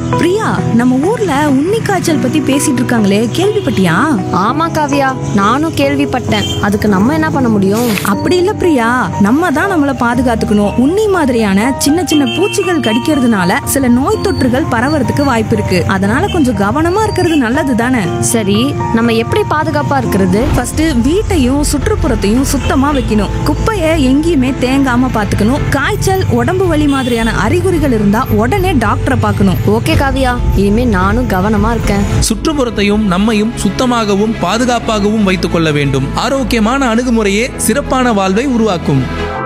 பிரியா நம்ம ஊர்ல உண்ணி காய்ச்சல் பத்தி பேசிட்டு இருக்காங்களே கேள்விப்பட்டியா ஆமா காவியா நானும் கேள்விப்பட்டேன் அதுக்கு நம்ம என்ன பண்ண முடியும் அப்படி இல்ல பிரியா நம்ம தான் நம்மள பாதுகாத்துக்கணும் உண்ணி மாதிரியான சின்ன சின்ன பூச்சிகள் கடிக்கிறதுனால சில நோய் தொற்றுகள் பரவறதுக்கு வாய்ப்பு இருக்கு அதனால கொஞ்சம் கவனமா இருக்கிறது நல்லது தானே சரி நம்ம எப்படி பாதுகாப்பா இருக்கிறது ஃபர்ஸ்ட் வீட்டையும் சுற்றுப்புறத்தையும் சுத்தமா வைக்கணும் குப்பையை எங்கேயுமே தேங்காம பாத்துக்கணும் காய்ச்சல் உடம்பு வலி மாதிரியான அறிகுறிகள் இருந்தா உடனே டாக்டரை பார்க்கணும் ஓகே காவியா இனிமே நானும் கவனமா இருக்கேன் சுற்றுப்புறத்தையும் நம்மையும் சுத்தமாகவும் பாதுகாப்பாகவும் வைத்துக் கொள்ள வேண்டும் ஆரோக்கியமான அணுகுமுறையே சிறப்பான வாழ்வை உருவாக்கும்